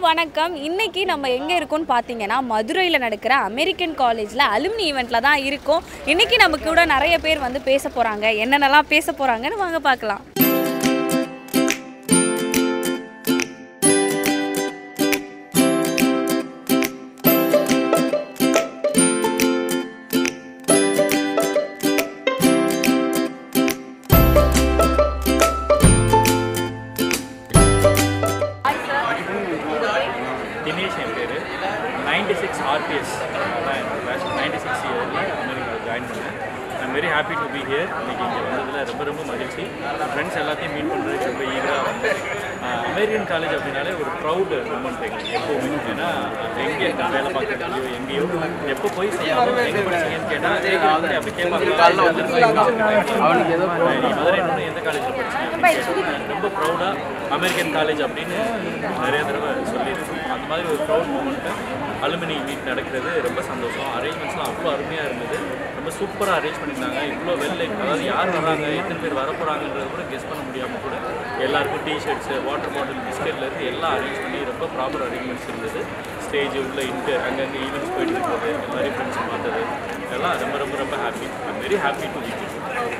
வணக்கம் இன்னைக்கு நம்ம எங்கே இருக்கோம்னு பார்த்தீங்கன்னா மதுரையில் நடக்கிற அமெரிக்கன் காலேஜில் அலுமினி ஈவெண்ட்டில் தான் இருக்கோம் இன்னைக்கு நம்ம கூட நிறைய பேர் வந்து பேச போகிறாங்க என்னென்னலாம் பேச போகிறாங்கன்னு வாங்க பார்க்கலாம் தினேஷ் என் பேர் நைன்டி சிக்ஸ் ஆர்பிஎஸ் தான் என்னோட பேட்ச் நைன்டி சிக்ஸ் இயரில் அமெரிக்காவில் ஜாயின் பண்ணேன் I'm very happy to be here இன்னைக்கு இங்கே வந்ததில் ரொம்ப ரொம்ப மகிழ்ச்சி ஃப்ரெண்ட்ஸ் எல்லாத்தையும் மீட் பண்ணுறதுக்கு ரொம்ப ஈகராக வந்தேன் அமெரிக்கன் காலேஜ் அப்படின்னாலே ஒரு ப்ரௌட் மூமெண்ட் எங்களுக்கு எப்போவுமே ஏன்னா எங்கே வேலை பார்க்குறதுலையோ எங்கேயோ எப்போ போய் சொன்னாலும் எங்கே படிச்சீங்கன்னு கேட்டால் அப்படி கேட்பாங்க அவனுக்கு ஏதோ மதுரை இன்னொன்று எந்த காலேஜில் படிச்சீங்க ரொம்ப ப்ரௌடாக அமெரிக்கன் காலேஜ் அப்படின்னு நிறைய தடவை சொல்லியிருக்கோம் அந்த மாதிரி ஒரு ப்ரௌட் மூமெண்ட்டு அலுமினி மீட் நடக்கிறது ரொம்ப சந்தோஷம் அரேஞ்ச்மெண்ட்ஸ்லாம் அவ்வளோ அருமையாக இருந்தது ரொம்ப சூப்பராக அரேஞ்ச் பண்ணியிருந்தாங்க இவ்வளோ வெள்ளை அதாவது யார் வராங்க எத்தனை பேர் வர போகிறாங்கன்றது கூட கெஸ் பண்ண முடியாமல் கூட எல்லாருக்கும் டிஷர்ட்ஸு வாட்டர் பாட்டில் பிஸ்கெட்லேருந்து எல்லாம் அரேஞ்ச் பண்ணி ரொம்ப ப்ராப்பர் அரேஞ்ச்மெண்ட்ஸ் இருந்தது ஸ்டேஜ் உள்ள இன்ட்டு அங்கங்கே ஈவெண்ட்ஸ் போயிட்டு இருக்கிறது எல்லாரையும் ஃப்ரெண்ட்ஸ் பார்த்தது எல்லாம் ரொம்ப ரொம்ப ரொம்ப happy I'm very happy to meet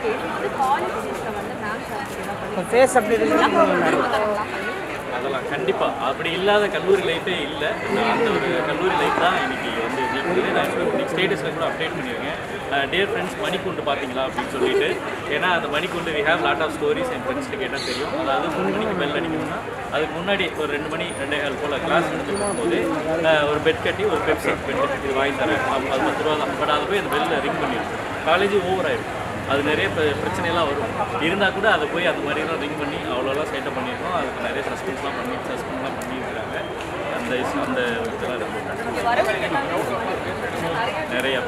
face அப்படி அதெல்லாம் கண்டிப்பாக அப்படி இல்லாத கல்லூரி லைஃபே இல்லை நான் அந்த ஒரு கல்லூரி லைஃப் தான் இன்னைக்கு வந்து இருக்குது நான் இன்னைக்கு ஸ்டேட்டஸில் கூட அப்டேட் பண்ணியிருக்கேன் டேர் ஃப்ரெண்ட்ஸ் மணிக்குண்டு பார்த்தீங்களா அப்படின்னு சொல்லிட்டு ஏன்னா அந்த மணிக்குண்டு we have lot of stories என் ஃப்ரெண்ட்ஸ்ட்டு கேட்டால் தெரியும் அதாவது மூணு மணிக்கு பெல் அடிக்கணும்னா அதுக்கு முன்னாடி ஒரு ரெண்டு மணி ரெண்டே கால் போல் கிளாஸ் நடந்துட்டு போது ஒரு பெட் கட்டி ஒரு பெப்சி பெட் இது வாங்கி தரேன் அப்ப அது பத்து ரூபா தான் பட் அதை போய் அந்த பெல்லில் ரிங் பண்ணிடும் காலேஜ் ஓவர் ஆயிடும் அது நிறைய பிர- பிரச்சனையெல்லாம் வரும் இருந்தால் கூட அதை போய் அந்த மாதிரிலாம் ரிங் பண்ணி அவ்வளோலாம் சேட்டை பண்ணியிருக்கோம் அதுக்கு நிறைய சஸ்பென்ஸ்லாம் பண்ணி சஸ்பெண்ட்லாம் பண்ணியிருக்காங்க அந்த இஸ்- அந்த இதெல்லாம் ரொம்ப நிறைய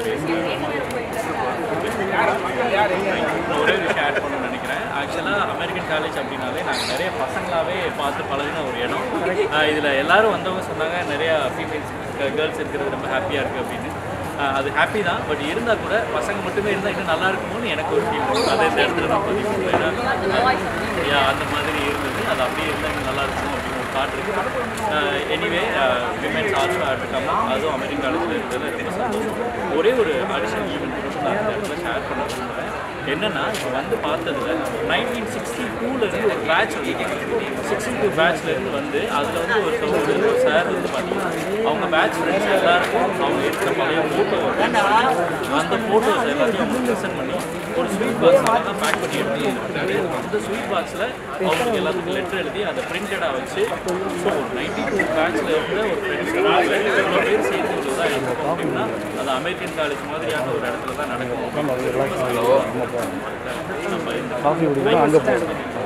பேசுகிறேன் ஒரே விஷயம் ஆட் பண்ணணும்னு நினைக்கிறேன் ஆக்சுவலாக அமெரிக்கன் காலேஜ் அப்படின்னாலே நாங்கள் நிறைய பசங்களாகவே பார்த்து பழகின ஒரு இடம் இதில் எல்லாரும் வந்தவங்க சொன்னாங்க நிறையா ஃபீமேல்ஸ் கேர்ள்ஸ் இருக்கிறது ரொம்ப ஹாப்பியாக இருக்குது அப்படின்னு ஆஹ் அது ஹாப்பி தான் பட் இருந்தால் கூட பசங்க மட்டுமே இருந்தால் இன்னும் நல்லா இருக்குமோன்னு எனக்கு ஒரு ஃபீல் அதை இந்த இடத்துல நான் பதிவு பண்ணுவேன் ஏன்னா, yeah, அந்த மாதிரி இருந்தது அது அப்படியே இருந்தால் இன்னும் நல்லா இருக்கும் அப்படின்னு ஒரு தாட் இருக்குது எனிவே விமென்ஸ் ஆல்சோ ஆட்டுக்காம அதுவும் அமெரிக்கன் காலேஜில் இருக்கிறது ரொம்ப சந்தோஷம் ஒரே ஒரு அடிஷனல் ஈவெண்ட் மட்டும் நான் இந்த இடத்துல ஷேர் பண்ண விரும்புகிறேன் என்னன்னா இப்போ வந்து பார்த்ததுல நைன்டீன் சிக்ஸ்டி டூலேருந்து ஒரு பேட்ச் வந்து சிக்ஸ்டி டூ பேட்ச்லேருந்து வந்து அதில் வந்து ஒரு ஒரு ஒரு சார் வந்து பார்த்தீங்கன்னா அவங்க பேட்ச் ஃப்ரெண்ட்ஸ் எல்லாருக்கும் அவங்க இருக்கிற பழைய ஃபோட்டோ அந்த ஃபோட்டோஸ் எல்லாத்தையும் அவங்க ப்ரெசென்ட் பண்ணி ஒரு ஸ்வீட் பாக்ஸ் தான் பேக் பண்ணி எடுத்து கொடுத்தாரு அந்த ஸ்வீட் பாக்ஸில் அவங்களுக்கு எல்லாத்துக்கும் லெட்டர் எழுதி அதை பிரிண்டடாக வச்சு ஸோ நைன்டி டூ பேட்ச்சில் இருந்த ஒரு ஃப்ரெண்ட்ஸ் இவ்வளோ பேர் சேர்ந்து ஒரு இதாக இருக்கும் அப்படின்னா அது அமெரிக்கன் காலேஜ் மாதிரியான ஒரு இடத்துல தான் நடக்கும் நம்ம இந்த காஃபி குடிக்கலாம் அங்கே போகலாம்